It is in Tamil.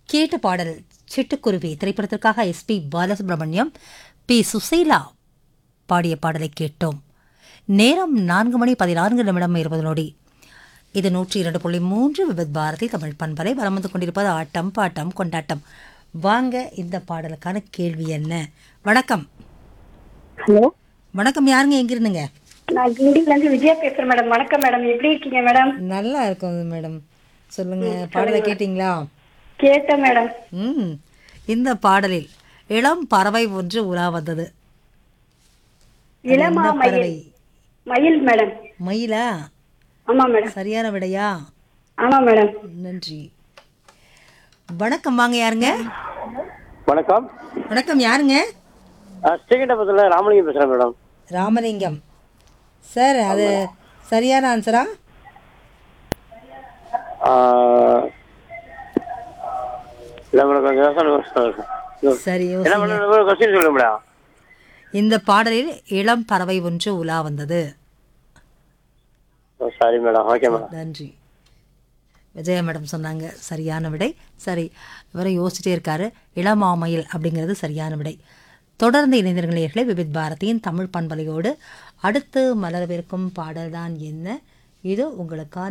கேட்ட பாடல் சிட்டுக்குருவி திரைப்படத்திற்காக எஸ்பி பாலசுப்ரமணியம் பி சுசீலா பாடிய பாடலை கேட்டோம் நேரம் நான்கு மணி பதினான்கு நிமிடம் இருபது நொடி இது நூற்றி இரண்டு புள்ளி மூன்று விபத் பாரதி தமிழ் பண்பலை வலம் வந்து கொண்டிருப்பது ஆட்டம் பாட்டம் கொண்டாட்டம் வாங்க இந்த பாடலுக்கான கேள்வி என்ன வணக்கம் ஹலோ வணக்கம் யாருங்க எங்கிருந்துங்க நான் கிண்டில இருந்து விஜயா பேசுறேன் மேடம் வணக்கம் மேடம் எப்படி இருக்கீங்க மேடம் நல்லா இருக்கும் மேடம் சொல்லுங்க பாடலை கேட்டிங்களா கேட்டேன் மேடம் ம் இந்த பாடலில் இளம் பறவை ஒன்று உலா வந்தது அது இளமா என்ன மயில் பறவை மயில் மேடம் மயிலா ஆமா மேடம் சரியான விடையா ஆமா மேடம் நன்றி வணக்கம் வாங்க யாருங்க வணக்கம் வணக்கம் யாருங்க ஸ்ரீகண்டபுரத்தில் ராமலிங்கம் பேசுகிறேன் மேடம் ராமலிங்கம் சார் அது சரியான ஆன்சரா இல்லை மேடம் கொஞ்சம் யோசனை சரி என்ன யோசிங்க. மேடம் கொஸ்டின் சொல்லுங்க மேடம் இந்த பாடலில் இளம் பறவை ஒன்று உலா வந்தது சாரி மேடம் ஓகே மேடம் நன்றி விஜயா மேடம் சொன்னாங்க சரியான விடை சரி இவரை யோசிச்சிட்டே இருக்காரு இளமாமயில் அப்படிங்கிறது சரியான விடை தொடர்ந்து இணைந்திருங்களே விபித் பாரதியின் தமிழ் பண்பலையோடு அடுத்து மலரவிருக்கும் பாடல்தான் என்ன இது உங்களுக்கான